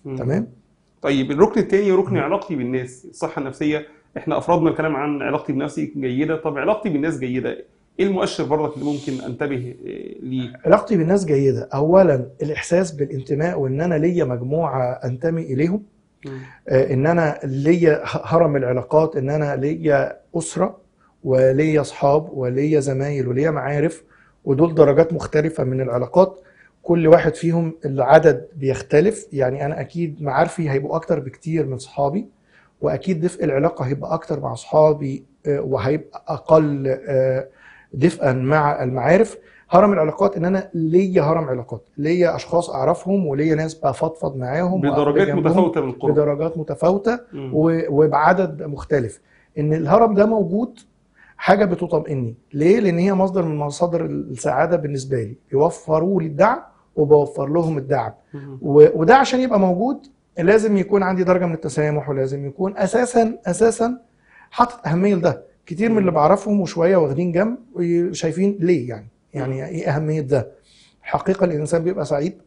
مم. تمام طيب الركن الثاني ركن علاقتي بالناس الصحه النفسيه احنا افرضنا الكلام عن علاقتي بنفسي جيده طب علاقتي بالناس جيده ايه المؤشر برضك اللي ممكن انتبه إيه، ليه علاقتي بالناس جيده اولا الاحساس بالانتماء وان انا ليا مجموعه انتمي اليهم مم. آه، ان انا ليا هرم العلاقات ان انا ليا اسره وليا اصحاب وليا زمايل وليا معارف ودول درجات مختلفه من العلاقات كل واحد فيهم العدد بيختلف يعني انا اكيد معارفي هيبقوا اكتر بكتير من صحابي واكيد دفء العلاقه هيبقى اكتر مع صحابي آه، وهيبقى اقل آه، دفئا مع المعارف هرم العلاقات ان انا ليا هرم علاقات ليا اشخاص اعرفهم وليا ناس بفضفض معاهم وأقعد بدرجات جنبهم. متفاوته من القرب بدرجات متفاوته مم. و- وبعدد مختلف ان الهرم ده موجود حاجه بتطمئني ليه لان هي مصدر من مصادر السعاده بالنسبه لي بيوفروا لي الدعم وبوفر لهم الدعم مم. و- وده عشان يبقى موجود لازم يكون عندي درجه من التسامح ولازم يكون اساسا اساسا حاطط اهميه لده كتير من اللي بعرفهم وشويه واخدين جنب شايفين ليه يعني يعني ايه اهميه ده الحقيقه الانسان بيبقى سعيد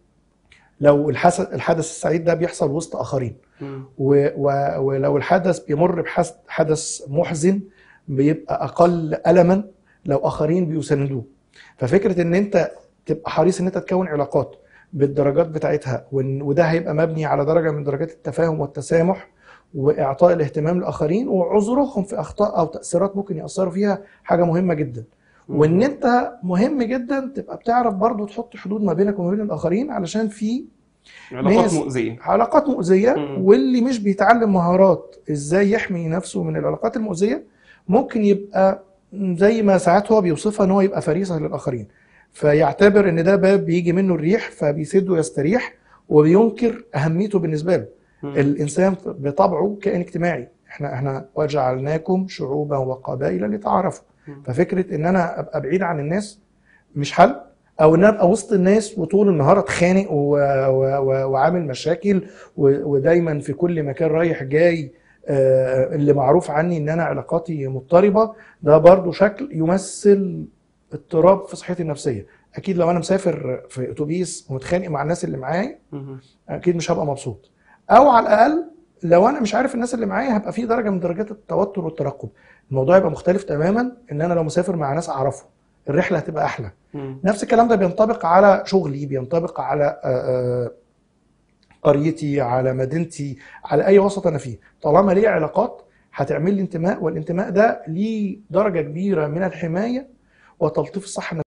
لو الحس- الحدث السعيد ده بيحصل وسط اخرين مم. و- و- ولو الحدث بيمر بحدث محزن بيبقى اقل الما لو اخرين بيساندوه ففكره ان انت تبقى حريص ان انت تكون علاقات بالدرجات بتاعتها وإن- وده هيبقى مبني على درجه من درجات التفاهم والتسامح واعطاء الاهتمام للاخرين وعذرهم في اخطاء او تاثيرات ممكن ياثروا فيها حاجه مهمه جدا وان انت مهم جدا تبقى بتعرف برضو تحط حدود ما بينك وما بين الاخرين علشان في علاقات ناس- مؤذيه علاقات مؤذية مم. واللي مش بيتعلم مهارات ازاي يحمي نفسه من العلاقات المؤذية ممكن يبقى زي ما ساعات هو بيوصفها ان هو يبقى فريسة للآخرين فيعتبر ان ده باب بيجي منه الريح فبيسد ويستريح وبينكر أهميته بالنسبة له مم. الإنسان بطبعه كائن اجتماعي احنا احنا وجعلناكم شعوبا وقبائل لتعارفوا مم. ففكرة ان انا ابقى بعيد عن الناس مش حل او ان أنا ابقى وسط الناس وطول النهار اتخانق و... و... و... وعامل مشاكل و... ودايما في كل مكان رايح جاي آه، اللي معروف عني ان انا علاقاتي مضطربه ده برضو شكل يمثل اضطراب في صحتي النفسيه اكيد لو انا مسافر في اتوبيس ومتخانق مع الناس اللي معايا مم. اكيد مش هبقى مبسوط او على الاقل لو انا مش عارف الناس اللي معايا هبقى في درجه من درجات التوتر والترقب الموضوع يبقى مختلف تماما ان انا لو مسافر مع ناس اعرفهم الرحله هتبقى احلى مم. نفس الكلام ده بينطبق على شغلي بينطبق على آه، آه، قريتي على مدينتي على اي وسط انا فيه طالما ليه علاقات هتعمل لي انتماء والانتماء ده ليه درجه كبيره من الحمايه وتلطيف الصحه